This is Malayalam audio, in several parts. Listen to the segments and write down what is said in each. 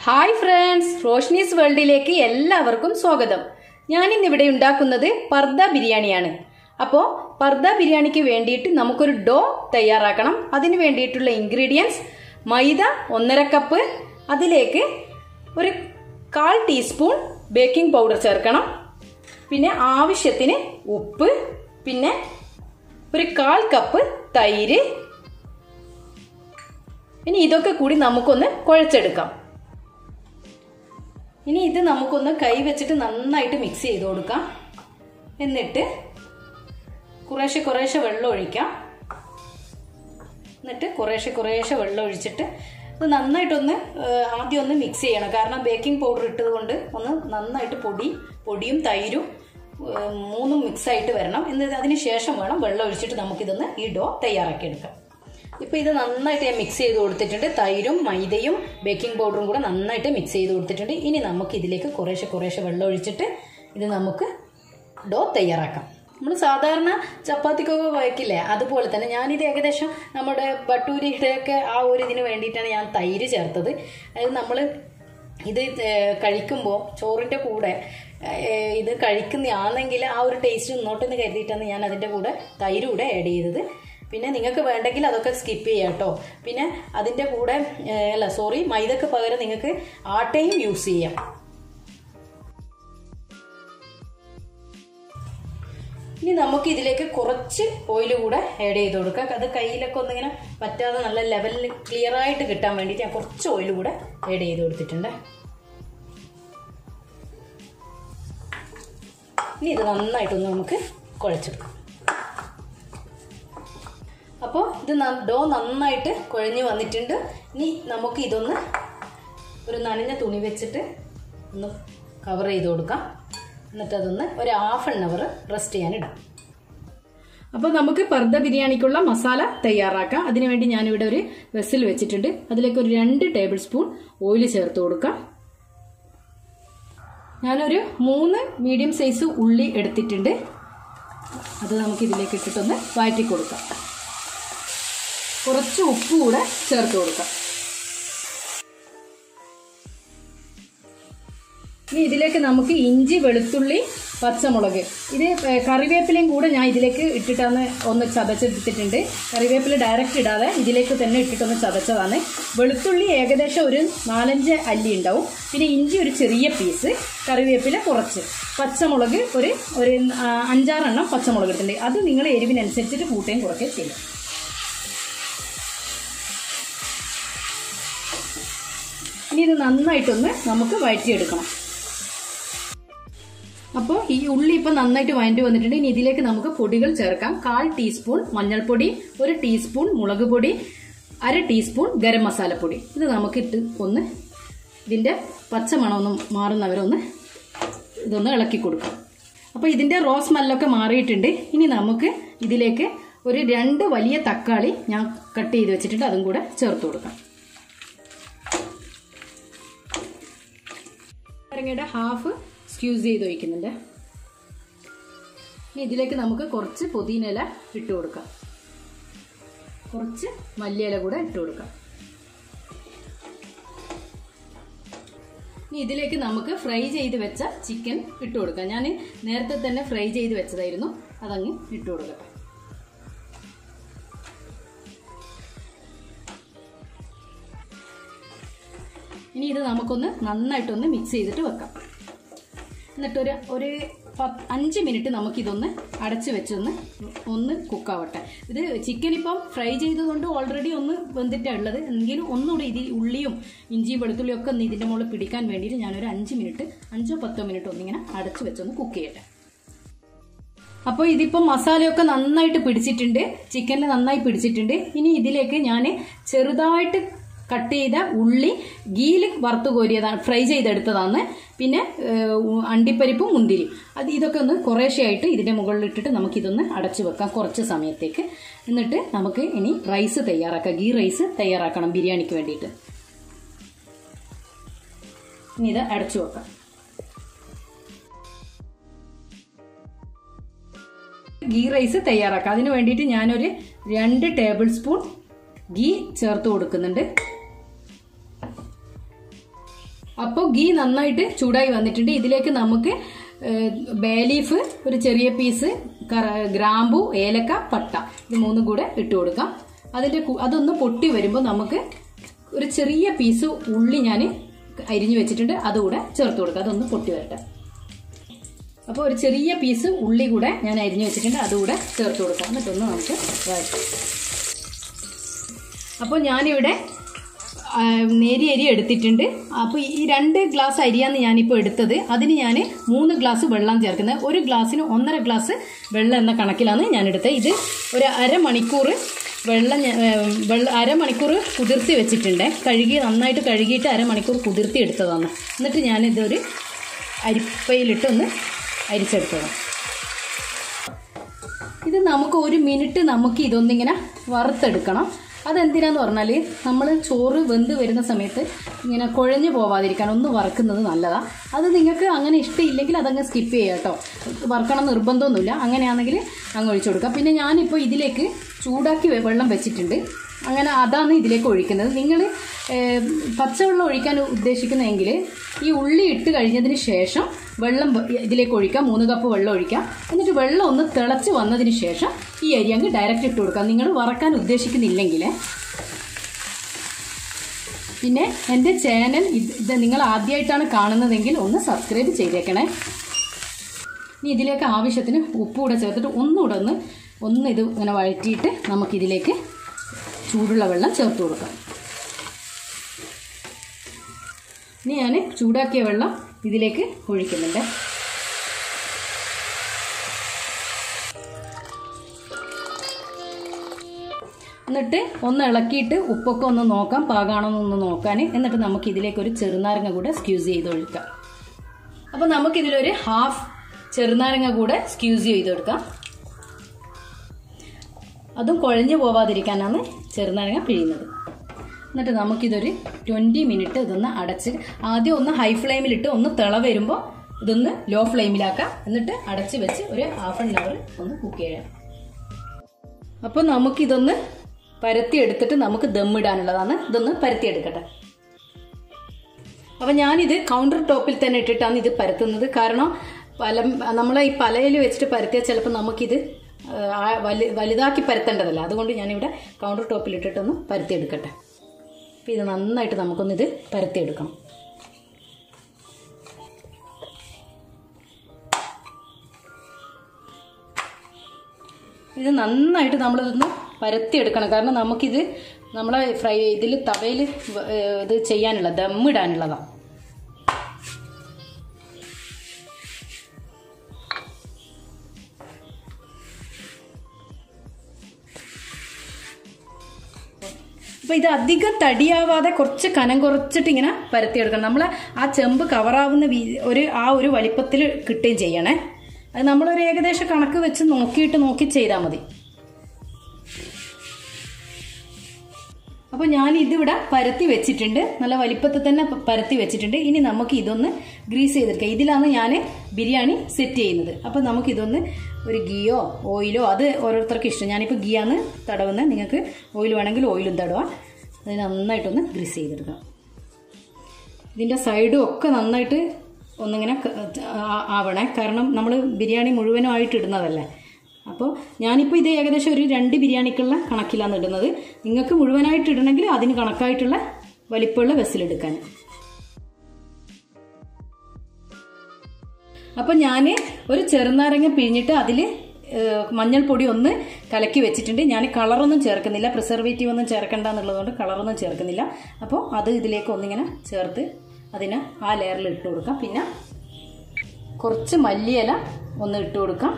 ഹായ് ഫ്രണ്ട്സ് റോഷ്നീസ് വേൾഡിലേക്ക് എല്ലാവർക്കും സ്വാഗതം ഞാൻ ഇന്നിവിടെ ഉണ്ടാക്കുന്നത് പർദ ബിരിയാണിയാണ് അപ്പോൾ പർദ ബിരിയാണിക്ക് വേണ്ടിയിട്ട് നമുക്കൊരു ഡോ തയ്യാറാക്കണം അതിന് വേണ്ടിയിട്ടുള്ള ഇൻഗ്രീഡിയൻസ് മൈദ ഒന്നര കപ്പ് അതിലേക്ക് ഒരു കാൽ ടീസ്പൂൺ ബേക്കിംഗ് പൗഡർ ചേർക്കണം പിന്നെ ആവശ്യത്തിന് ഉപ്പ് പിന്നെ ഒരു കാൽ കപ്പ് തൈര് ഇനി ഇതൊക്കെ കൂടി നമുക്കൊന്ന് കുഴച്ചെടുക്കാം ഇനി ഇത് നമുക്കൊന്ന് കൈ വെച്ചിട്ട് നന്നായിട്ട് മിക്സ് ചെയ്ത് കൊടുക്കാം എന്നിട്ട് കുറേശ്ശെ കുറേശ്ശെ വെള്ളം ഒഴിക്കാം എന്നിട്ട് കുറേശ്ശെ കുറേശ്ശെ വെള്ളം ഒഴിച്ചിട്ട് ഇത് നന്നായിട്ടൊന്ന് ആദ്യം ഒന്ന് മിക്സ് ചെയ്യണം കാരണം ബേക്കിംഗ് പൗഡർ ഇട്ടത് കൊണ്ട് ഒന്ന് നന്നായിട്ട് പൊടി പൊടിയും തൈരും മൂന്നും മിക്സ് ആയിട്ട് വരണം എന്നിട്ട് അതിന് ശേഷം വേണം വെള്ളം ഒഴിച്ചിട്ട് നമുക്കിതൊന്ന് ഈ ഡോ തയ്യാറാക്കി എടുക്കാം ഇപ്പോൾ ഇത് നന്നായിട്ട് ഞാൻ മിക്സ് ചെയ്ത് കൊടുത്തിട്ടുണ്ട് തൈരും മൈദയും ബേക്കിംഗ് പൗഡറും കൂടെ നന്നായിട്ട് മിക്സ് ചെയ്ത് കൊടുത്തിട്ടുണ്ട് ഇനി നമുക്ക് ഇതിലേക്ക് കുറേശ്ശെ കുറേശ്ശെ വെള്ളം ഒഴിച്ചിട്ട് ഇത് നമുക്ക് ഡോ തയ്യാറാക്കാം നമ്മൾ സാധാരണ ചപ്പാത്തിക്കൊക്കെ കുഴക്കില്ലേ അതുപോലെ തന്നെ ഞാനിത് ഏകദേശം നമ്മുടെ ബട്ടൂരിയുടെയൊക്കെ ആ ഒരു ഇതിന് വേണ്ടിയിട്ടാണ് ഞാൻ തൈര് ചേർത്തത് അത് നമ്മൾ ഇത് കഴിക്കുമ്പോൾ ചോറിൻ്റെ കൂടെ ഇത് കഴിക്കുന്നതാണെങ്കിൽ ആ ഒരു ടേസ്റ്റ് മുന്നോട്ടെന്ന് കരുതിയിട്ടാണ് ഞാൻ അതിൻ്റെ കൂടെ തൈര് കൂടെ ആഡ് ചെയ്തത് പിന്നെ നിങ്ങൾക്ക് വേണ്ടെങ്കിൽ അതൊക്കെ സ്കിപ്പ് ചെയ്യാം കേട്ടോ പിന്നെ അതിൻ്റെ കൂടെ അല്ല സോറി മൈദക്ക് പകരം നിങ്ങൾക്ക് ആട്ടയും യൂസ് ചെയ്യാം ഇനി നമുക്ക് ഇതിലേക്ക് കുറച്ച് ഓയിൽ കൂടെ ആഡ് ചെയ്ത് കൊടുക്കാം അത് കയ്യിലൊക്കെ ഒന്നിങ്ങനെ പറ്റാതെ നല്ല ലെവലിൽ ക്ലിയർ ആയിട്ട് കിട്ടാൻ വേണ്ടിയിട്ട് ഞാൻ കുറച്ച് ഓയിൽ കൂടെ ആഡ് ചെയ്ത് കൊടുത്തിട്ടുണ്ട് ഇനി ഇത് നന്നായിട്ടൊന്ന് നമുക്ക് കുഴച്ചെടുക്കാം അപ്പോൾ ഇത് ഡോ നന്നായിട്ട് കുഴഞ്ഞ് വന്നിട്ടുണ്ട് ഇനി നമുക്ക് ഇതൊന്ന് ഒരു നനഞ്ഞ തുണി വെച്ചിട്ട് ഒന്ന് കവർ ചെയ്ത് കൊടുക്കാം എന്നിട്ട് അതൊന്ന് ഒരു ഹാഫ് ആൻ അവർ റെസ്റ്റ് ചെയ്യാനിടാം അപ്പോൾ നമുക്ക് പർദ്ദ ബിരിയാണിക്കുള്ള മസാല തയ്യാറാക്കാം അതിനുവേണ്ടി ഞാനിവിടെ ഒരു വെസിൽ വെച്ചിട്ടുണ്ട് അതിലേക്ക് ഒരു രണ്ട് ടേബിൾ സ്പൂൺ ഓയിൽ ചേർത്ത് കൊടുക്കാം ഞാനൊരു മൂന്ന് മീഡിയം സൈസ് ഉള്ളി എടുത്തിട്ടുണ്ട് അത് നമുക്ക് ഇതിലേക്ക് ഇട്ടിട്ടൊന്ന് വഴറ്റി കൊടുക്കാം കുറച്ച് ഉപ്പ് കൂടെ ചേർത്ത് കൊടുക്കാം ഇനി ഇതിലേക്ക് നമുക്ക് ഇഞ്ചി വെളുത്തുള്ളി പച്ചമുളക് ഇത് കറിവേപ്പിലയും കൂടെ ഞാൻ ഇതിലേക്ക് ഇട്ടിട്ടാണ് ഒന്ന് ചതച്ചെടുത്തിട്ടുണ്ട് കറിവേപ്പില ഡയറക്റ്റ് ഇടാതെ ഇതിലേക്ക് തന്നെ ഇട്ടിട്ടൊന്ന് ചതച്ചതാണ് വെളുത്തുള്ളി ഏകദേശം ഒരു നാലഞ്ച് അല്ലി ഉണ്ടാവും പിന്നെ ഇഞ്ചി ഒരു ചെറിയ പീസ് കറിവേപ്പില കുറച്ച് പച്ചമുളക് ഒരു ഒരു അഞ്ചാറെണ്ണം പച്ചമുളക് എടുത്തിട്ടുണ്ട് അത് നിങ്ങൾ എരിവിനനുസരിച്ചിട്ട് കൂട്ടുകയും കുറയ്ക്കുകയും ചെയ്യും ഇനി ഇത് നന്നായിട്ടൊന്ന് നമുക്ക് വഴറ്റിയെടുക്കണം അപ്പോൾ ഈ ഉള്ളി ഇപ്പം നന്നായിട്ട് വഴറ്റി വന്നിട്ടുണ്ട് ഇനി ഇതിലേക്ക് നമുക്ക് പൊടികൾ ചേർക്കാം കാൽ ടീസ്പൂൺ മഞ്ഞൾപ്പൊടി ഒരു ടീസ്പൂൺ മുളക് പൊടി അര ടീസ്പൂൺ ഗരം മസാലപ്പൊടി ഇത് നമുക്കിട്ട് ഒന്ന് ഇതിൻ്റെ പച്ചമണമൊന്നും മാറുന്നവരൊന്ന് ഇതൊന്ന് ഇളക്കി കൊടുക്കാം അപ്പോൾ ഇതിൻ്റെ റോസ് മല്ലൊക്കെ മാറിയിട്ടുണ്ട് ഇനി നമുക്ക് ഇതിലേക്ക് ഒരു രണ്ട് വലിയ തക്കാളി ഞാൻ കട്ട് ചെയ്ത് വെച്ചിട്ടുണ്ട് അതും കൂടെ ചേർത്ത് കൊടുക്കാം നാരങ്ങയുടെ ഹാഫ് സ്ക്യൂസ് ചെയ്ത് ഒഴിക്കുന്നുണ്ട് ഇനി ഇതിലേക്ക് നമുക്ക് കുറച്ച് പുതിനയില ഇട്ട് കൊടുക്കാം കുറച്ച് മല്ലിയില കൂടെ ഇട്ട് കൊടുക്കാം ഇനി ഇതിലേക്ക് നമുക്ക് ഫ്രൈ ചെയ്ത് വെച്ച ചിക്കൻ ഇട്ട് കൊടുക്കാം ഞാൻ നേരത്തെ തന്നെ ഫ്രൈ ചെയ്ത് വെച്ചതായിരുന്നു അതങ്ങ് ഇട്ട് കൊടുക്കാം ഇനി ഇത് നമുക്കൊന്ന് നന്നായിട്ടൊന്ന് മിക്സ് ചെയ്തിട്ട് വെക്കാം എന്നിട്ടൊരു ഒരു അഞ്ച് മിനിറ്റ് നമുക്കിതൊന്ന് അടച്ച് വെച്ചൊന്ന് ഒന്ന് കുക്കാവട്ടെ ഇത് ചിക്കൻ ഇപ്പം ഫ്രൈ ചെയ്തതുകൊണ്ട് ഓൾറെഡി ഒന്ന് വെന്തിട്ടാണ് ഉള്ളത് എങ്കിലും ഒന്നുകൂടി ഇതിൽ ഉള്ളിയും ഇഞ്ചിയും വെളുത്തുള്ളിയും ഒക്കെ ഒന്ന് ഇതിൻ്റെ മുകളിൽ പിടിക്കാൻ വേണ്ടിയിട്ട് ഞാനൊരു അഞ്ച് മിനിറ്റ് അഞ്ചോ പത്തോ മിനിറ്റ് ഒന്നിങ്ങനെ അടച്ച് വെച്ചൊന്ന് കുക്ക് ചെയ്യട്ടെ അപ്പോൾ ഇതിപ്പോൾ മസാലയൊക്കെ നന്നായിട്ട് പിടിച്ചിട്ടുണ്ട് ചിക്കനിൽ നന്നായി പിടിച്ചിട്ടുണ്ട് ഇനി ഇതിലേക്ക് ഞാൻ ചെറുതായിട്ട് കട്ട് ചെയ്ത ഉള്ളി ഗീയിൽ വറുത്ത് കോരിയതാണ് ഫ്രൈ ചെയ്തെടുത്തതാണ് പിന്നെ അണ്ടിപ്പരിപ്പും മുന്തിരിയും അത് ഇതൊക്കെ ഒന്ന് കുറേശ്ശെയായിട്ട് ഇതിൻ്റെ മുകളിൽ ഇട്ടിട്ട് നമുക്കിതൊന്ന് അടച്ചു വെക്കാം കുറച്ച് സമയത്തേക്ക് എന്നിട്ട് നമുക്ക് ഇനി റൈസ് തയ്യാറാക്കാം ഗീ റൈസ് തയ്യാറാക്കണം ബിരിയാണിക്ക് വേണ്ടിയിട്ട് ഇനി ഇത് അടച്ചു വെക്കാം ഗീ റൈസ് തയ്യാറാക്കാം അതിന് വേണ്ടിയിട്ട് ഞാനൊരു രണ്ട് ടേബിൾ സ്പൂൺ ഗീ ചേർത്ത് കൊടുക്കുന്നുണ്ട് അപ്പോൾ ഗീ നന്നായിട്ട് ചൂടായി വന്നിട്ടുണ്ട് ഇതിലേക്ക് നമുക്ക് ബേ ലീഫ് ഒരു ചെറിയ പീസ് കറ- ഗ്രാമ്പു ഏലക്ക പട്ട ഇത് മൂന്നും കൂടെ ഇട്ട് കൊടുക്കാം അതിന്റെ കു- അതൊന്ന് പൊട്ടി വരുമ്പോൾ നമുക്ക് ഒരു ചെറിയ പീസ് ഉള്ളി ഞാൻ അരിഞ്ഞു വെച്ചിട്ടുണ്ട് അതുകൂടെ ചേർത്ത് കൊടുക്കാം അതൊന്ന് പൊട്ടി വരട്ടെ അപ്പോൾ ഒരു ചെറിയ പീസ് ഉള്ളി കൂടെ ഞാൻ അരിഞ്ഞു വെച്ചിട്ടുണ്ട് അതുകൂടെ ചേർത്ത് കൊടുക്കാം എന്നിട്ടൊന്ന് നമുക്ക് വഴറ്റാം അപ്പോൾ ഞാനിവിടെ ആ, നേരിയ അരി എടുത്തിട്ടുണ്ട് അപ്പോൾ ഈ രണ്ട് ഗ്ലാസ് അരിയാണ് ഞാനിപ്പോൾ എടുത്തത് അതിന് ഞാൻ മൂന്ന് ഗ്ലാസ് വെള്ളം ചേർക്കുന്നത് ഒരു ഗ്ലാസ്സിന് ഒന്നര ഗ്ലാസ് വെള്ളം എന്ന കണക്കിലാണ് ഞാൻ എടുത്തത് ഇത് ഒരു അരമണിക്കൂർ വെള്ളം ഞാൻ- ഏ, വെള്ളം അരമണിക്കൂർ കുതിർത്തി വെച്ചിട്ടുണ്ട് കഴുകി നന്നായിട്ട് കഴുകിയിട്ട് അരമണിക്കൂർ കുതിർത്തി എടുത്തതാണ് എന്നിട്ട് ഞാനിതൊരു അരിപ്പയിലിട്ട് ഒന്ന് അരിച്ചെടുത്തതാണ് ഇത് നമുക്ക് ഒരു മിനിറ്റ് നമുക്ക് ഇതൊന്നിങ്ങനെ വറുത്തെടുക്കണം അതെന്തിനാന്ന് പറഞ്ഞാൽ നമ്മൾ ചോറ് വെന്ത് വരുന്ന സമയത്ത് ഇങ്ങനെ കുഴഞ്ഞു പോവാതിരിക്കാൻ ഒന്ന് വറക്കുന്നത് നല്ലതാണ് അത് നിങ്ങൾക്ക് അങ്ങനെ ഇഷ്ടമില്ലെങ്കിൽ അതങ്ങ് സ്കിപ്പ് ചെയ്യുക കേട്ടോ വറക്കണം എന്ന് നിർബന്ധമൊന്നുമില്ല അങ്ങനെയാണെങ്കിൽ അങ്ങ് ഒഴിച്ചു കൊടുക്കുക പിന്നെ ഞാനിപ്പോൾ ഇതിലേക്ക് ചൂടാക്കി വെ- വെള്ളം വെച്ചിട്ടുണ്ട് അങ്ങനെ അതാണ് ഇതിലേക്ക് ഒഴിക്കുന്നത് നിങ്ങൾ പച്ചവെള്ളം ഒഴിക്കാൻ ഉദ്ദേശിക്കുന്നതെങ്കിൽ ഈ ഉള്ളി ഇട്ട് കഴിഞ്ഞതിന് ശേഷം വെള്ളം വ- ഇതിലേക്ക് ഒഴിക്കാം മൂന്ന് കപ്പ് വെള്ളം ഒഴിക്കാം എന്നിട്ട് വെള്ളം ഒന്ന് തിളച്ച് വന്നതിന് ശേഷം ഈ അരി അങ്ങ് ഡയറക്റ്റ് ഇട്ട് കൊടുക്കാം നിങ്ങൾ വറക്കാൻ ഉദ്ദേശിക്കുന്നില്ലെങ്കിൽ പിന്നെ എൻ്റെ ചാനൽ ഇത് ഇത് നിങ്ങൾ ആദ്യമായിട്ടാണ് കാണുന്നതെങ്കിൽ ഒന്ന് സബ്സ്ക്രൈബ് ചെയ്തേക്കണേ ഇനി ഇതിലേക്ക് ആവശ്യത്തിന് ഉപ്പ് കൂടെ ചേർത്തിട്ട് ഒന്നുകൂടെ ഒന്ന് ഒന്ന് ഇത് ഇങ്ങനെ വഴറ്റിയിട്ട് നമുക്കിതിലേക്ക് ചൂടുള്ള വെള്ളം ചേർത്ത് കൊടുക്കാം ഇനി ഞാൻ ചൂടാക്കിയ വെള്ളം ഇതിലേക്ക് ഒഴിക്കുന്നുണ്ട് എന്നിട്ട് ഒന്ന് ഇളക്കിയിട്ട് ഉപ്പൊക്കെ ഒന്ന് നോക്കാം പാകാണോ ഒന്ന് നോക്കാൻ എന്നിട്ട് നമുക്ക് ഇതിലേക്ക് ഒരു ചെറുനാരങ്ങ കൂടെ സ്ക്യൂസ് ചെയ്ത് ഒഴിക്കാം അപ്പോൾ നമുക്കിതിലൊരു ഹാഫ് ചെറുനാരങ്ങ കൂടെ സ്ക്യൂസ് ചെയ്ത് കൊടുക്കാം അതും കുഴഞ്ഞു പോവാതിരിക്കാനാണ് ചെറുനാരങ്ങ പിഴിയുന്നത് എന്നിട്ട് നമുക്കിതൊരു ട്വൻറ്റി മിനിറ്റ് ഇതൊന്ന് അടച്ച് ആദ്യം ഒന്ന് ഹൈ ഫ്ലെയിമിലിട്ട് ഒന്ന് തിള വരുമ്പോൾ ഇതൊന്ന് ലോ ഫ്ലെയിമിലാക്കാം എന്നിട്ട് അടച്ച് വെച്ച് ഒരു ഹാഫ് ആൻ അവർ ഒന്ന് കുക്ക് ചെയ്യാം അപ്പോൾ നമുക്കിതൊന്ന് പരത്തി എടുത്തിട്ട് നമുക്ക് ദമ്മിടാനുള്ളതാണ് ഇതൊന്ന് പരത്തി എടുക്കട്ടെ അപ്പം ഞാനിത് കൗണ്ടർ ടോപ്പിൽ തന്നെ ഇട്ടിട്ടാണ് ഇത് പരത്തുന്നത് കാരണം പല നമ്മളെ ഈ പലയിൽ വെച്ചിട്ട് പരത്തിയാൽ ചിലപ്പോൾ നമുക്കിത് ആ, വലു വലുതാക്കി പരത്തേണ്ടതല്ല അതുകൊണ്ട് ഞാനിവിടെ കൗണ്ടർ ടോപ്പിൽ ഇട്ടിട്ടൊന്ന് പരത്തിയെടുക്കട്ടെ അപ്പം ഇത് നന്നായിട്ട് നമുക്കൊന്നിത് പരത്തിയെടുക്കണം ഇത് നന്നായിട്ട് നമ്മളിതൊന്ന് പരത്തിയെടുക്കണം കാരണം നമുക്കിത് നമ്മളെ ഫ്രൈ ഇതിൽ തവയിൽ ഇത് ചെയ്യാനുള്ള ദമ്മിടാനുള്ളതാണ് അപ്പൊ ഇത് അധികം തടിയാവാതെ കുറച്ച് കനം കുറച്ചിട്ട് ഇങ്ങനെ പരത്തിയെടുക്കണം നമ്മൾ ആ ചെമ്പ് കവറാവുന്ന വീ- ഒരു ആ ഒരു വലിപ്പത്തിൽ കിട്ടുകയും ചെയ്യണേ അത് നമ്മളൊരു ഏകദേശ കണക്ക് വെച്ച് നോക്കിയിട്ട് നോക്കി ചെയ്താൽ മതി അപ്പോൾ ഞാൻ ഇതിവിടെ പരത്തി വെച്ചിട്ടുണ്ട് നല്ല വലിപ്പത്തിൽ തന്നെ പ- പരത്തി വെച്ചിട്ടുണ്ട് ഇനി നമുക്ക് ഇതൊന്ന് ഗ്രീസ് ചെയ്തെടുക്കാം ഇതിലാണ് ഞാൻ ബിരിയാണി സെറ്റ് ചെയ്യുന്നത് അപ്പോൾ നമുക്ക് ഇതൊന്ന് ഒരു ഗീയോ ഓയിലോ അത് ഓരോരുത്തർക്ക് ഇഷ്ടം ഞാനിപ്പോൾ ഗീയാണ് തടവുന്നത് നിങ്ങൾക്ക് ഓയിൽ വേണമെങ്കിൽ ഓയിലും തടവാം അത് നന്നായിട്ടൊന്ന് ഗ്രീസ് ചെയ്തെടുക്കാം ഇതിൻ്റെ സൈഡും ഒക്കെ നന്നായിട്ട് ഒന്നിങ്ങനെ ക- ആ- ആവണേ കാരണം നമ്മൾ ബിരിയാണി മുഴുവനുമായിട്ട് ഇടുന്നതല്ലേ അപ്പോൾ ഞാനിപ്പോൾ ഇത് ഏകദേശം ഒരു രണ്ട് ബിരിയാണിക്കുള്ള കണക്കിലാണ് ഇടുന്നത് നിങ്ങൾക്ക് മുഴുവനായിട്ട് ഇടണമെങ്കിൽ അതിന് കണക്കായിട്ടുള്ള വലിപ്പമുള്ള വെസ്സിലെടുക്കാൻ അപ്പോൾ ഞാൻ ഒരു ചെറുനാരങ്ങ പിഴിഞ്ഞിട്ട് അതിൽ മഞ്ഞൾപ്പൊടി ഒന്ന് കലക്കി വെച്ചിട്ടുണ്ട് ഞാൻ കളറൊന്നും ചേർക്കുന്നില്ല പ്രിസർവേറ്റീവ് ഒന്നും ചേർക്കണ്ട എന്നുള്ളതുകൊണ്ട് കളറൊന്നും ചേർക്കുന്നില്ല അപ്പോൾ അത് ഇതിലേക്ക് ഒന്നിങ്ങനെ ചേർത്ത് അതിന് ആ ലെയറിൽ ഇട്ട് കൊടുക്കാം പിന്നെ കുറച്ച് മല്ലിയില ഒന്ന് ഇട്ട് കൊടുക്കാം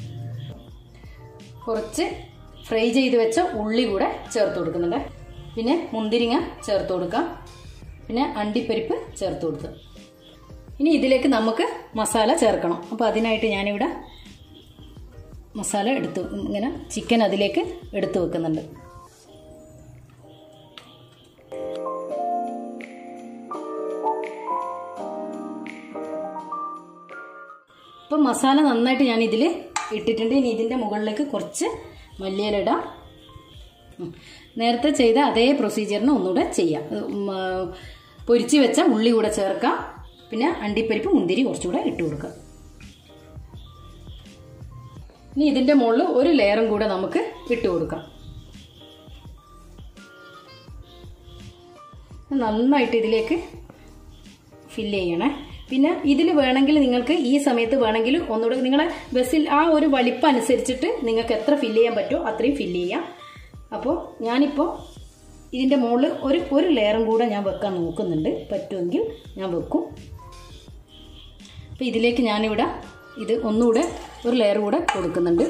കുറച്ച് ഫ്രൈ ചെയ്ത് വെച്ച ഉള്ളി കൂടെ ചേർത്ത് കൊടുക്കുന്നുണ്ട് പിന്നെ മുന്തിരിങ്ങ ചേർത്ത് കൊടുക്കാം പിന്നെ അണ്ടിപ്പരിപ്പ് ചേർത്ത് കൊടുത്തു ഇനി ഇതിലേക്ക് നമുക്ക് മസാല ചേർക്കണം അപ്പോൾ അതിനായിട്ട് ഞാനിവിടെ മസാല എടുത്ത് ഇങ്ങനെ ചിക്കൻ അതിലേക്ക് എടുത്തു വെക്കുന്നുണ്ട് ഇപ്പം മസാല നന്നായിട്ട് ഞാൻ ഇതിൽ ഇട്ടിട്ടുണ്ട് ഇനി ഇതിൻ്റെ മുകളിലേക്ക് കുറച്ച് മല്ലിയില ഇടാം ഉം. നേരത്തെ ചെയ്ത അതേ പ്രൊസീജിയറിന് ഒന്നുകൂടെ ചെയ്യാം ഉം, ആ, പൊരിച്ച് വെച്ച ഉള്ളി കൂടെ ചേർക്കാം പിന്നെ അണ്ടിപ്പരിപ്പ് മുന്തിരി കുറച്ചുകൂടെ ഇട്ട് കൊടുക്കാം ഇനി ഇതിന്റെ മുകളിൽ ഒരു ലെയറും കൂടെ നമുക്ക് ഇട്ട് കൊടുക്കാം നന്നായിട്ട് ഇതിലേക്ക് ഫില്ല് ചെയ്യണേ പിന്നെ ഇതിൽ വേണമെങ്കിൽ നിങ്ങൾക്ക് ഈ സമയത്ത് വേണമെങ്കിൽ ഒന്നുകൂടെ നിങ്ങളെ ബസ്സിൽ ആ ഒരു വലിപ്പം അനുസരിച്ചിട്ട് നിങ്ങൾക്ക് എത്ര ഫില്ല് ചെയ്യാൻ പറ്റുമോ അത്രയും ഫില്ല് ചെയ്യാം അപ്പോൾ ഞാനിപ്പോൾ ഇതിൻ്റെ മുകളിൽ ഒരു ഒരു ലെയറും കൂടെ ഞാൻ വെക്കാൻ നോക്കുന്നുണ്ട് പറ്റുമെങ്കിൽ ഞാൻ വെക്കും അപ്പോൾ ഇതിലേക്ക് ഞാനിവിടെ ഇത് ഒന്നുകൂടെ ഒരു ലെയർ കൂടെ കൊടുക്കുന്നുണ്ട്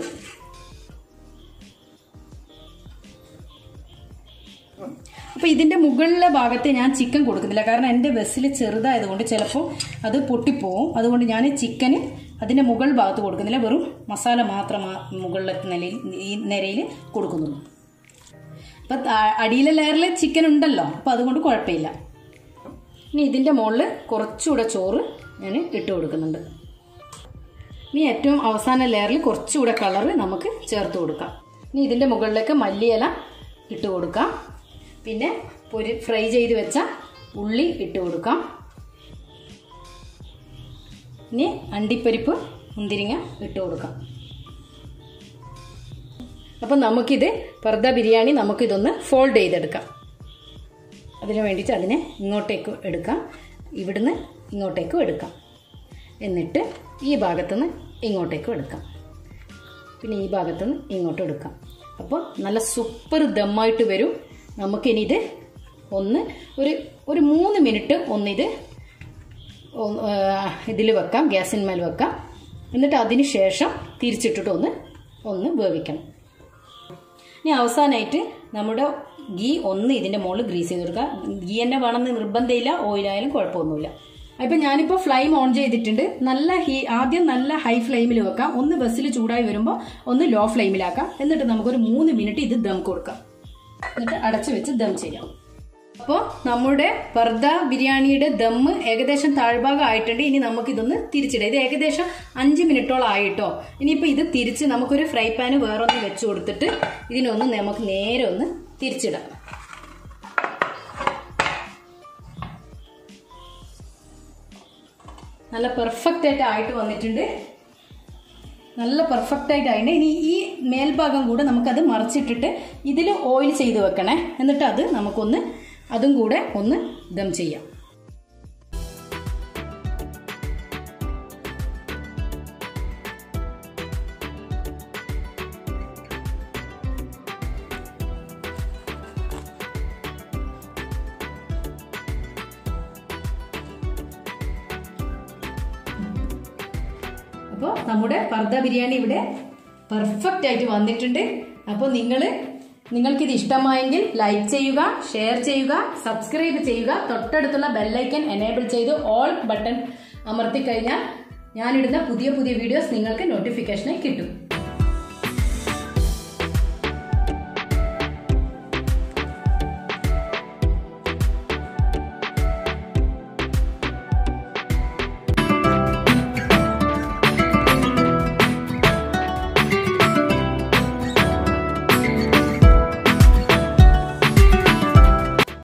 അപ്പോൾ ഇതിൻ്റെ മുകളിലെ ഭാഗത്ത് ഞാൻ ചിക്കൻ കൊടുക്കുന്നില്ല കാരണം എൻ്റെ ബസ്സിൽ ചെറുതായതുകൊണ്ട് ചിലപ്പോൾ അത് പൊട്ടിപ്പോവും അതുകൊണ്ട് ഞാൻ ചിക്കന് അതിൻ്റെ മുകൾ ഭാഗത്ത് കൊടുക്കുന്നില്ല വെറും മസാല മാത്രം മുകളിലെ നിലയിൽ ഈ നിരയിൽ കൊടുക്കുന്നുള്ളൂ അപ്പം അടിയിലെ ലെയറിൽ ചിക്കൻ ഉണ്ടല്ലോ അപ്പം അതുകൊണ്ട് കുഴപ്പമില്ല ഇനി ഇതിൻ്റെ മുകളിൽ കുറച്ചുകൂടെ ചോറ് ഞാൻ ഇട്ട് കൊടുക്കുന്നുണ്ട് ഇനി ഏറ്റവും അവസാന ലെയറിൽ കുറച്ചുകൂടെ കളറ് നമുക്ക് ചേർത്ത് കൊടുക്കാം ഇനി ഇതിൻ്റെ മുകളിലേക്ക് മല്ലിയില ഇട്ട് കൊടുക്കാം പിന്നെ പൊരി ഫ്രൈ ചെയ്ത് വെച്ച ഉള്ളി ഇട്ട് കൊടുക്കാം ഇനി അണ്ടിപ്പരിപ്പ് മുന്തിരിങ്ങ ഇട്ട് കൊടുക്കാം അപ്പം നമുക്കിത് പർദ്ദ ബിരിയാണി നമുക്കിതൊന്ന് ഫോൾഡ് ചെയ്തെടുക്കാം അതിന് വേണ്ടിയിട്ട് അതിനെ ഇങ്ങോട്ടേക്ക് എടുക്കാം ഇവിടുന്ന് ഇങ്ങോട്ടേക്കും എടുക്കാം എന്നിട്ട് ഈ ഭാഗത്തുനിന്ന് ഇങ്ങോട്ടേക്കും എടുക്കാം പിന്നെ ഈ ഭാഗത്തുനിന്ന് ഇങ്ങോട്ടും എടുക്കാം അപ്പോൾ നല്ല സൂപ്പർ ദമ്മായിട്ട് വരും നമുക്കിനി ഇത് ഒന്ന് ഒരു ഒരു മൂന്ന് മിനിറ്റ് ഒന്നിത് ഇതിൽ വെക്കാം ഗ്യാസിന്മേൽ വെക്കാം എന്നിട്ട് അതിന് ശേഷം തിരിച്ചിട്ടിട്ട് ഒന്ന് ഒന്ന് വേവിക്കണം ഇനി അവസാനമായിട്ട് നമ്മുടെ ഗീ ഒന്ന് ഇതിൻ്റെ മുകളിൽ ഗ്രീസ് ചെയ്ത് കൊടുക്കുക ഗീ തന്നെ വേണമെന്ന് നിർബന്ധമില്ല ഓയിലായാലും കുഴപ്പമൊന്നുമില്ല അപ്പം ഞാനിപ്പോൾ ഫ്ലെയിം ഓൺ ചെയ്തിട്ടുണ്ട് നല്ല ഹീ ആദ്യം നല്ല ഹൈ ഫ്ലെയിമിൽ വെക്കാം ഒന്ന് ബസ്സിൽ ചൂടായി വരുമ്പോൾ ഒന്ന് ലോ ഫ്ലെയിമിലാക്കാം എന്നിട്ട് നമുക്കൊരു മൂന്ന് മിനിറ്റ് ഇത് ദം കൊടുക്കാം എന്നിട്ട് അടച്ചു വെച്ച് ദം ചെയ്യാം അപ്പോൾ നമ്മുടെ പർദ്ദ ബിരിയാണിയുടെ ദമ്മ് ഏകദേശം താഴ്ഭാഗം ആയിട്ടുണ്ട് ഇനി നമുക്കിതൊന്ന് തിരിച്ചിടാം ഇത് ഏകദേശം അഞ്ച് മിനിറ്റോളം ആയിട്ടോ ഇനിയിപ്പോൾ ഇത് തിരിച്ച് നമുക്കൊരു ഫ്രൈ പാന് വേറൊന്ന് വെച്ച് കൊടുത്തിട്ട് ഇതിനൊന്ന് നമുക്ക് നേരെ ഒന്ന് തിരിച്ചിടാം നല്ല പെർഫെക്റ്റ് ആയിട്ട് ആയിട്ട് വന്നിട്ടുണ്ട് നല്ല പെർഫെക്റ്റ് ആയിട്ട് ആയിട്ട് ഇനി ഈ മേൽഭാഗം കൂടെ നമുക്കത് മറിച്ചിട്ടിട്ട് ഇതിൽ ഓയിൽ ചെയ്ത് വെക്കണേ എന്നിട്ട് അത് നമുക്കൊന്ന് അതും കൂടെ ഒന്ന് ദം ചെയ്യാം അപ്പോൾ നമ്മുടെ പർദ്ദ ബിരിയാണി ഇവിടെ പെർഫെക്റ്റ് ആയിട്ട് വന്നിട്ടുണ്ട് അപ്പോൾ നിങ്ങൾ നിങ്ങൾക്കിത് ഇഷ്ടമായെങ്കിൽ ലൈക്ക് ചെയ്യുക ഷെയർ ചെയ്യുക സബ്സ്ക്രൈബ് ചെയ്യുക തൊട്ടടുത്തുള്ള ബെല്ലൈക്കൻ എനേബിൾ ചെയ്ത് ഓൾ ബട്ടൺ അമർത്തി കഴിഞ്ഞാൽ ഞാനിടുന്ന പുതിയ പുതിയ വീഡിയോസ് നിങ്ങൾക്ക് നോട്ടിഫിക്കേഷനായി കിട്ടും